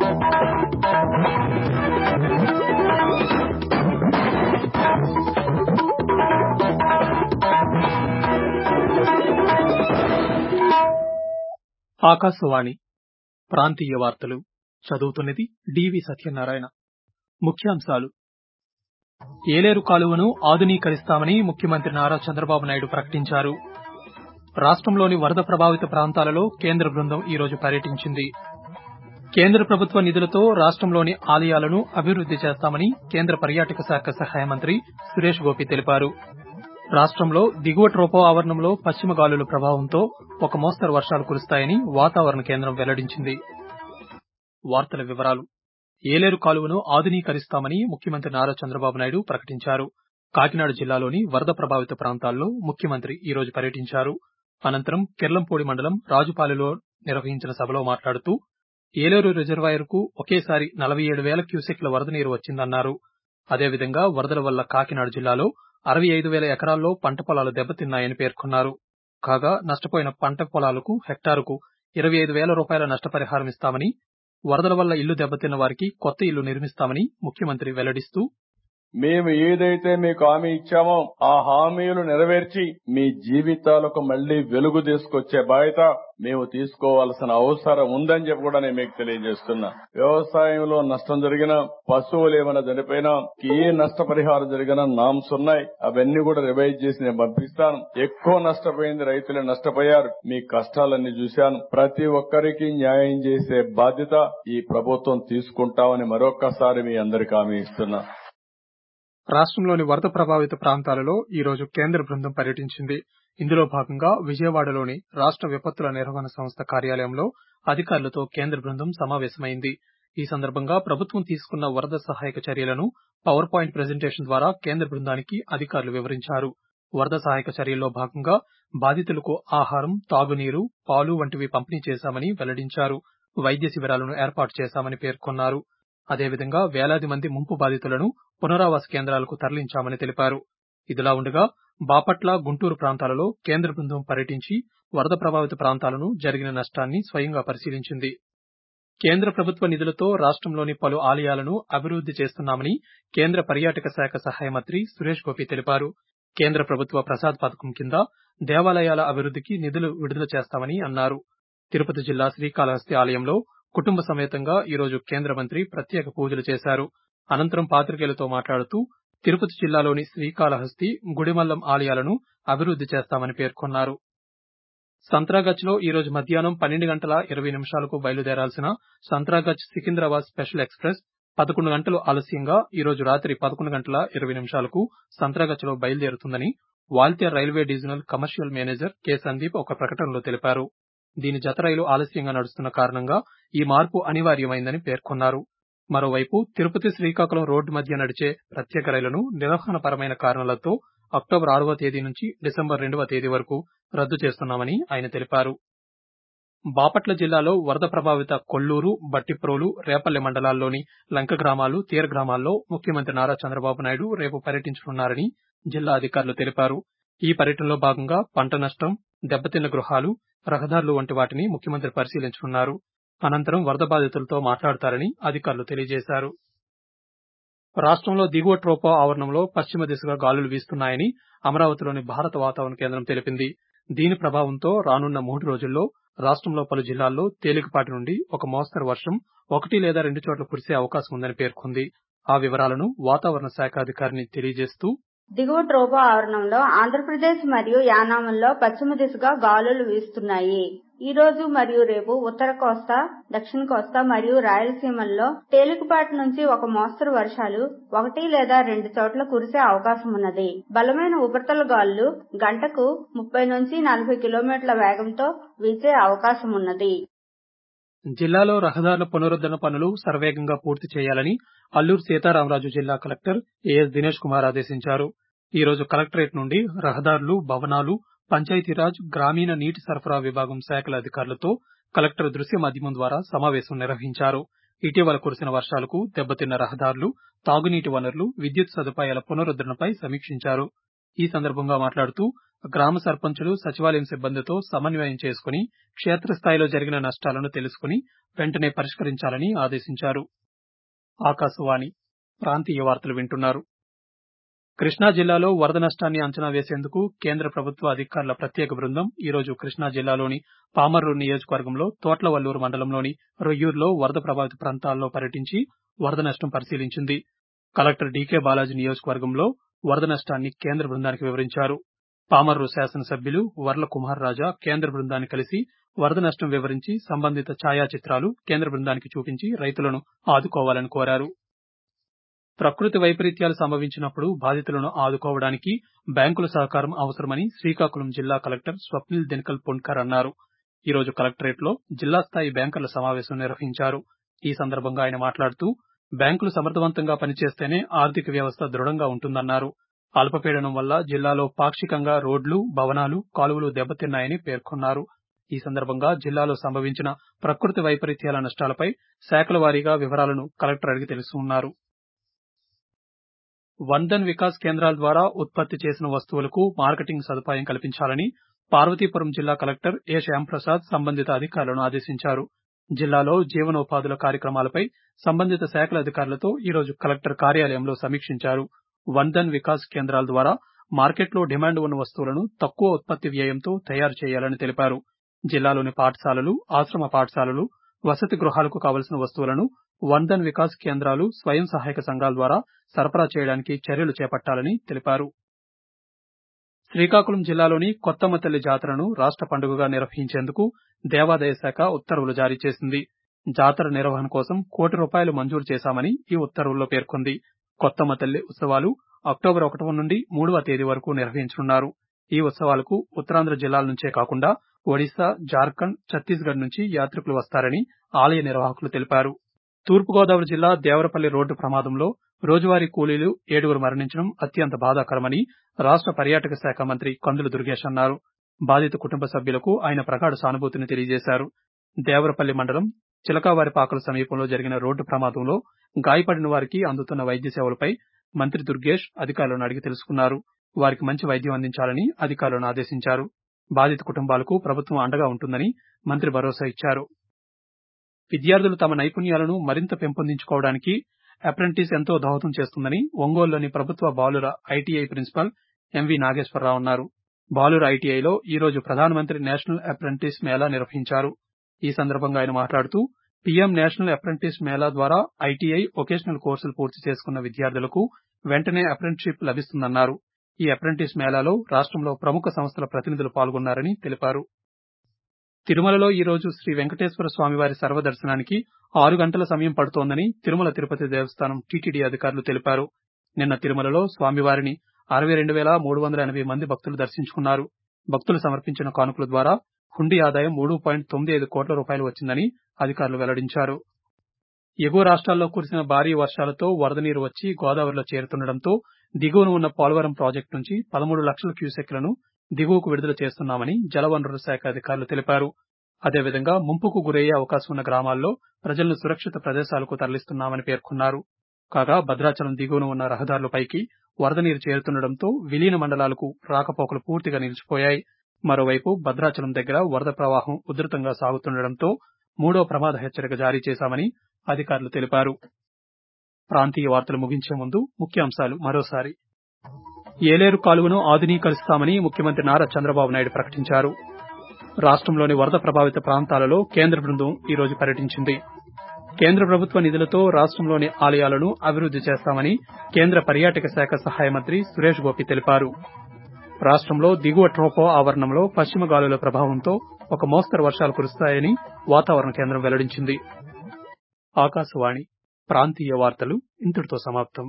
ఆకాశవాణి ప్రాంతీయ వార్తలు చదువుతున్నది డివి సత్యనారాయణ ముఖ్యాంశాలు ఏలేరు కాలువను ఆధునీకరిస్తామని ముఖ్యమంత్రి నారా చంద్రబాబు నాయుడు ప్రకటించారు రాష్ట్రంలోని వరద ప్రభావిత ప్రాంతాలలో కేంద్ర బృందం ఈ రోజు పర్యటించింది కేంద్ర ప్రభుత్వ నిధులతో రాష్ట్రంలోని ఆలయాలను అభివృద్ది చేస్తామని కేంద్ర పర్యాటక శాఖ సహాయ మంత్రి సురేష్ గోపి తెలిపారు రాష్ట్రంలో దిగువ ట్రోపో ఆవరణంలో పశ్చిమ గాలుల ప్రభావంతో ఒక మోస్తరు వర్షాలు కురుస్తాయని వాతావరణ కేంద్రం వెల్లడించింది వార్తల వివరాలు ఏలేరు కాలువను ఆధునీకరిస్తామని ముఖ్యమంత్రి నారా చంద్రబాబు నాయుడు ప్రకటించారు కాకినాడ జిల్లాలోని వరద ప్రభావిత ప్రాంతాల్లో ముఖ్యమంత్రి ఈ రోజు పర్యటించారు అనంతరం కిర్లంపూడి మండలం రాజుపాలెలో నిర్వహించిన సభలో మాట్లాడుతూ ఏలేరు రిజర్వాయర్ కు ఒకేసారి నలభై ఏడు వేల క్యూసెక్ల వరద నీరు వచ్చిందన్నారు అదేవిధంగా వరదల వల్ల కాకినాడ జిల్లాలో అరవై ఐదు వేల ఎకరాల్లో పంట పొలాలు దెబ్బతిన్నాయని పేర్కొన్నారు కాగా నష్టపోయిన పంట పొలాలకు హెక్టారుకు ఇరవై ఐదు వేల రూపాయల నష్టపరిహారం ఇస్తామని వరదల వల్ల ఇల్లు దెబ్బతిన్న వారికి కొత్త ఇల్లు నిర్మిస్తామని ముఖ్యమంత్రి వెల్లడిస్తూ మేము ఏదైతే మీకు హామీ ఇచ్చామో ఆ హామీలు నెరవేర్చి మీ జీవితాలకు మళ్లీ వెలుగు తీసుకొచ్చే బాధ్యత మేము తీసుకోవాల్సిన అవసరం ఉందని చెప్పి కూడా నేను మీకు తెలియజేస్తున్నా వ్యవసాయంలో నష్టం జరిగినా పశువులు ఏమైనా చనిపోయినా ఏ నష్టపరిహారం జరిగినా నామ్స్ ఉన్నాయి అవన్నీ కూడా రివైజ్ చేసి నేను పంపిస్తాను ఎక్కువ నష్టపోయింది రైతులే నష్టపోయారు మీ కష్టాలన్నీ చూశాను ప్రతి ఒక్కరికి న్యాయం చేసే బాధ్యత ఈ ప్రభుత్వం తీసుకుంటామని మరొక్కసారి మీ అందరికీ హామీ ఇస్తున్నా రాష్ట్రంలోని వరద ప్రభావిత ప్రాంతాలలో ఈ రోజు కేంద్ర బృందం పర్యటించింది ఇందులో భాగంగా విజయవాడలోని రాష్ట్ర విపత్తుల నిర్వహణ సంస్థ కార్యాలయంలో అధికారులతో కేంద్ర బృందం సమావేశమైంది ఈ సందర్భంగా ప్రభుత్వం తీసుకున్న వరద సహాయక చర్యలను పవర్ పాయింట్ ప్రెజెంటేషన్ ద్వారా కేంద్ర బృందానికి అధికారులు వివరించారు వరద సహాయక చర్యల్లో భాగంగా బాధితులకు ఆహారం తాగునీరు పాలు వంటివి పంపిణీ చేశామని వెల్లడించారు వైద్య శిబిరాలను ఏర్పాటు చేశామని పేర్కొన్నారు అదేవిధంగా వేలాది మంది ముంపు బాధితులను పునరావాస కేంద్రాలకు తరలించామని తెలిపారు ఇదిలా ఉండగా బాపట్ల గుంటూరు ప్రాంతాలలో కేంద్ర బృందం పర్యటించి వరద ప్రభావిత ప్రాంతాలను జరిగిన నష్టాన్ని స్వయంగా పరిశీలించింది కేంద్ర ప్రభుత్వ నిధులతో రాష్ట్రంలోని పలు ఆలయాలను అభివృద్ది చేస్తున్నామని కేంద్ర పర్యాటక శాఖ సహాయ మంత్రి సురేష్ గోపి తెలిపారు కేంద్ర ప్రభుత్వ ప్రసాద్ పథకం కింద దేవాలయాల అభివృద్దికి నిధులు విడుదల చేస్తామని అన్నారు తిరుపతి జిల్లా శ్రీకాళహస్తి ఆలయంలో కుటుంబ సమేతంగా ఈ రోజు కేంద్ర మంత్రి ప్రత్యేక పూజలు చేశారు అనంతరం పాత్రికేయులతో మాట్లాడుతూ తిరుపతి జిల్లాలోని శ్రీకాళహస్తి గుడిమల్లం ఆలయాలను అభివృద్ది చేస్తామని పేర్కొన్నారు సంత్రాగచ్లో ఈ రోజు మధ్యాహ్నం పన్నెండు గంటల ఇరవై నిమిషాలకు బయలుదేరాల్సిన సంత్రాగచ్ సికింద్రాబాద్ స్పెషల్ ఎక్స్ప్రెస్ పదకొండు గంటలు ఆలస్యంగా ఈ రోజు రాత్రి పదకొండు గంటల ఇరవై నిమిషాలకు సంత్రాగచ్లో బయలుదేరుతుందని Waltair railway divisional commercial manager K Sandeep ఒక ప్రకటనలో తెలిపారు దీని జత రైలు ఆలస్యంగా నడుస్తున్న కారణంగా ఈ మార్పు అనివార్యమైందని పేర్కొన్నారు మరోవైపు తిరుపతి శ్రీకాకుళం రోడ్డు మధ్య నడిచే ప్రత్యేక రైలును నిర్వహణపరమైన కారణాలతో అక్టోబర్ ఆరవ తేదీ నుంచి డిసెంబర్ రెండవ తేదీ వరకు రద్దు చేస్తున్నామని ఆయన తెలిపారు బాపట్ల జిల్లాలో వరద ప్రభావిత కొల్లూరు బట్టిప్రోలు రేపల్లె మండలాల్లోని లంక గ్రామాలు తీర గ్రామాల్లో ముఖ్యమంత్రి నారా చంద్రబాబు నాయుడు రేపు పర్యటించనున్నారని జిల్లా అధికారులు తెలిపారు ఈ పర్యటనలో భాగంగా పంట నష్టం దెబ్బతిన్న గృహాలు రహదారులు వంటి వాటిని ముఖ్యమంత్రి పరిశీలించనున్నారు అనంతరం వరద బాధితులతో మాట్లాడతారని అధికారులు తెలియజేశారు రాష్ట్రంలో దిగువ ట్రోపో ఆవరణంలో పశ్చిమ దిశగా గాలులు వీస్తున్నాయని అమరావతిలోని భారత వాతావరణ కేంద్రం తెలిపింది దీని ప్రభావంతో రానున్న మూడు రోజుల్లో రాష్ట్రంలో పలు జిల్లాల్లో తేలికపాటి నుండి ఒక మోస్తరు వర్షం ఒకటి లేదా రెండు చోట్ల కురిసే అవకాశం ఉందని పేర్కొంది ఆ వివరాలను వాతావరణ శాఖ అధికారిని తెలియజేస్తూ దిగువ ట్రోపో ఆవరణంలో ఆంధ్రప్రదేశ్ మరియు యానాంలో పశ్చిమ దిశగా గాలులు వీస్తున్నాయి ఈ రోజు మరియు రేపు ఉత్తర కోస్తా దక్షిణ కోస్తా మరియు రాయలసీమల్లో తేలికపాటి నుంచి ఒక మోస్తరు వర్షాలు ఒకటి లేదా రెండు చోట్ల కురిసే అవకాశం ఉన్నది బలమైన ఉపరితల గాలులు గంటకు ముప్పై నుంచి నలభై కిలోమీటర్ల వేగంతో వీచే అవకాశం ఉన్నది జిల్లాలో రహదారుల పునరుద్దరణ పనులు శరవేగంగా పూర్తి చేయాలని అల్లూరు సీతారామరాజు జిల్లా కలెక్టర్ ఏఎస్ దినేష్ కుమార్ ఆదేశించారు ఈ రోజు కలెక్టరేట్ నుండి రహదారులు భవనాలు పంచాయతీరాజ్ గ్రామీణ నీటి సరఫరా విభాగం శాఖల అధికారులతో కలెక్టర్ దృశ్య మాధ్యమం ద్వారా సమావేశం నిర్వహించారు ఇటీవల కురిసిన వర్షాలకు దెబ్బతిన్న రహదారులు తాగునీటి వనరులు విద్యుత్ సదుపాయాల పునరుద్దరణపై సమీక్షించారు ఈ సందర్భంగా మాట్లాడుతూ గ్రామ సర్పంచులు సచివాలయం సిబ్బందితో సమన్వయం చేసుకుని క్షేత్రస్థాయిలో జరిగిన నష్టాలను తెలుసుకుని వెంటనే పరిష్కరించాలని ఆదేశించారు ఆకాశవాణి ప్రాంతీయ వార్తలు వింటున్నారు కృష్ణా జిల్లాలో వరద నష్టాన్ని అంచనా వేసేందుకు కేంద్ర ప్రభుత్వ అధికారుల ప్రత్యేక బృందం ఈ రోజు కృష్ణా జిల్లాలోని పామర్రు నియోజకవర్గంలో తోట్లవల్లూరు మండలంలోని రొయ్యూరులో వరద ప్రభావిత ప్రాంతాల్లో పర్యటించి వరద నష్టం పరిశీలించింది కలెక్టర్ డీకే బాలాజీ నియోజకవర్గంలో వరద నష్టాన్ని కేంద్ర బృందానికి వివరించారు పామర్రు శాసనసభ్యులు వర్ల కుమార్ రాజా కేంద్ర బృందాన్ని కలిసి వరద నష్టం వివరించి సంబంధిత ఛాయాచిత్రాలు కేంద్ర బృందానికి చూపించి రైతులను ఆదుకోవాలని కోరారు ప్రకృతి వైపరీత్యాలు సంభవించినప్పుడు బాధితులను ఆదుకోవడానికి బ్యాంకుల సహకారం అవసరమని శ్రీకాకుళం జిల్లా కలెక్టర్ స్వప్నిల్ దినకల్ పొన్కర్ అన్నారు ఈ రోజు కలెక్టరేట్ లో జిల్లా స్థాయి బ్యాంకర్ల సమావేశం నిర్వహించారు ఈ సందర్భంగా ఆయన మాట్లాడుతూ బ్యాంకులు సమర్థవంతంగా పనిచేస్తేనే ఆర్థిక వ్యవస్థ దృఢంగా ఉంటుందన్నారు అల్పపీడనం వల్ల జిల్లాలో పాక్షికంగా రోడ్లు భవనాలు కాలువలు దెబ్బతిన్నాయని పేర్కొన్నారు ఈ సందర్భంగా జిల్లాలో సంభవించిన ప్రకృతి వైపరీత్యాల నష్టాలపై శాఖల వారీగా వివరాలను కలెక్టర్ అడిగి తెలుసుకున్నారు వందన్ వికాస్ కేంద్రాల ద్వారా ఉత్పత్తి చేసిన వస్తువులకు మార్కెటింగ్ సదుపాయం కల్పించాలని పార్వతీపురం జిల్లా కలెక్టర్ ఏ శ్యాంప్రసాద్ సంబంధిత అధికారులను ఆదేశించారు జిల్లాలో జీవనోపాధుల కార్యక్రమాలపై సంబంధిత శాఖల అధికారులతో ఈ రోజు కలెక్టర్ కార్యాలయంలో సమీక్షించారు వందన్ వికాస్ కేంద్రాల ద్వారా మార్కెట్లో డిమాండ్ ఉన్న వస్తువులను తక్కువ ఉత్పత్తి వ్యయంతో తయారు చేయాలని తెలిపారు జిల్లాలోని పాఠశాలలు ఆశ్రమ పాఠశాలలు వసతి గృహాలకు కావలసిన వస్తువులను వందన్ వికాస్ కేంద్రాలు స్వయం సహాయక సంఘాల ద్వారా సరఫరా చేయడానికి చర్యలు చేపట్టాలని తెలిపారు శ్రీకాకుళం జిల్లాలోని కొత్తమ్మ తల్లి జాతరను రాష్ట పండుగగా నిర్వహించేందుకు దేవాదాయ శాఖ ఉత్తర్వులు జారీ చేసింది జాతర నిర్వహణ కోసం కోటి రూపాయలు మంజూరు చేశామని ఈ ఉత్తర్వుల్లో పేర్కొంది కొత్తమ్మ తల్లి ఉత్సవాలు అక్టోబర్ ఒకటవ నుండి మూడవ తేదీ వరకు నిర్వహించనున్నారు ఈ ఉత్సవాలకు ఉత్తరాంధ్ర జిల్లాల నుంచే కాకుండా ఒడిశా జార్ఖండ్ ఛత్తీస్గఢ్ నుంచి యాత్రికులు వస్తారని ఆలయ నిర్వాహకులు తెలిపారు తూర్పుగోదావరి జిల్లా దేవరపల్లి రోడ్డు ప్రమాదంలో రోజువారీ కూలీలు ఏడుగురు మరణించడం అత్యంత బాధాకరమని రాష్ట పర్యాటక శాఖ మంత్రి కందుల దుర్గేష్ అన్నారు బాధిత కుటుంబ సభ్యులకు ఆయన ప్రగాఢ సానుభూతిని తెలియజేశారు దేవరపల్లి మండలం చిలకావారిపాకల సమీపంలో జరిగిన రోడ్డు ప్రమాదంలో గాయపడిన వారికి అందుతున్న వైద్య సేవలపై మంత్రి దుర్గేష్ అధికారులను అడిగి తెలుసుకున్నారు వారికి మంచి వైద్యం అందించాలని అధికారులను ఆదేశించారు బాధిత కుటుంబాలకు ప్రభుత్వం అండగా ఉంటుందని మంత్రి భరోసా ఇచ్చారు విద్యార్థులు తమ నైపుణ్యాలను మరింత పెంపొందించుకోవడానికి అప్రెంటిస్ ఎంతో దోహదం చేస్తుందని ఒంగోలులోని ప్రభుత్వ బాలుర ఐటీఐ ప్రిన్సిపల్ ఎంవి నాగేశ్వరరావు అన్నారు బాలుర ఐటీఐలో ఈ రోజు ప్రధానమంత్రి నేషనల్ అప్రెంటిస్ మేళా నిర్వహించారు ఈ సందర్భంగా ఆయన మాట్లాడుతూ పీఎం నేషనల్ అప్రెంటిస్ మేళా ద్వారా ఐటీఐ వొకేషనల్ కోర్సులు పూర్తి చేసుకున్న విద్యార్థులకు వెంటనే అప్రెంటిస్షిప్ లభిస్తుందన్నారు ఈ అప్రెంటిస్ మేళాలో రాష్ట్రంలో ప్రముఖ సంస్థల ప్రతినిధులు పాల్గొన్నారని తెలిపారు తిరుమలలో ఈ రోజు శ్రీ వెంకటేశ్వర స్వామివారి సర్వదర్శనానికి ఆరు గంటల సమయం పడుతోందని తిరుమల తిరుపతి దేవస్థానం టీటీడీ అధికారులు తెలిపారు నిన్న తిరుమలలో స్వామివారిని అరవై రెండు వేల మూడు వందల ఎనభై మంది భక్తులు దర్శించుకున్నారు భక్తులు సమర్పించిన కానుకల ద్వారా హుండీ ఆదాయం మూడు పాయింట్ తొమ్మిది ఐదు కోట్ల రూపాయలు వచ్చిందని అధికారులు వెల్లడించారు ఎగువ రాష్ట్రాల్లో కురిసిన భారీ వర్షాలతో వరద నీరు వచ్చి గోదావరిలో చేరుతుండటంతో దిగువన ఉన్న పోలవరం ప్రాజెక్టు నుంచి పదమూడు లక్షల క్యూసెక్లను దిగువకు విడుదల చేస్తున్నామని జలవనరుల శాఖ అధికారులు తెలిపారు అదేవిధంగా ముంపుకు గురయ్యే అవకాశం ఉన్న గ్రామాల్లో ప్రజలను సురక్షిత ప్రదేశాలకు తరలిస్తున్నామని పేర్కొన్నారు కాగా భద్రాచలం దిగువన ఉన్న రహదారులపైకి వరద నీరు చేరుతుండటంతో విలీన మండలాలకు రాకపోకలు పూర్తిగా నిలిచిపోయాయి మరోవైపు భద్రాచలం దగ్గర వరద ప్రవాహం ఉధృతంగా సాగుతుండటంతో మూడో ప్రమాద హెచ్చరిక జారీ చేశామని అధికారులు తెలిపారు ప్రాంతీయ వార్తలు ముగించే ముందు ముఖ్యాంశాలు మరోసారి ఏలేరు కాలువను ఆధునీకరిస్తామని ముఖ్యమంత్రి నారా చంద్రబాబు నాయుడు ప్రకటించారు రాష్ట్రంలోని వరద ప్రభావిత ప్రాంతాలలో కేంద్ర బృందం ఈ రోజు పర్యటించింది కేంద్ర ప్రభుత్వ నిధులతో రాష్ట్రంలోని ఆలయాలను అభివృద్ది చేస్తామని కేంద్ర పర్యాటక శాఖ సహాయ మంత్రి సురేష్ గోపి తెలిపారు రాష్ట్రంలో దిగువ ట్రోపో ఆవరణంలో పశ్చిమ గాలుల ప్రభావంతో ఒక మోస్తరు వర్షాలు కురుస్తాయని వాతావరణ కేంద్రం వెల్లడించింది ఆకాశవాణి ప్రాంతీయ వార్తలు ఇంతటితో సమాప్తం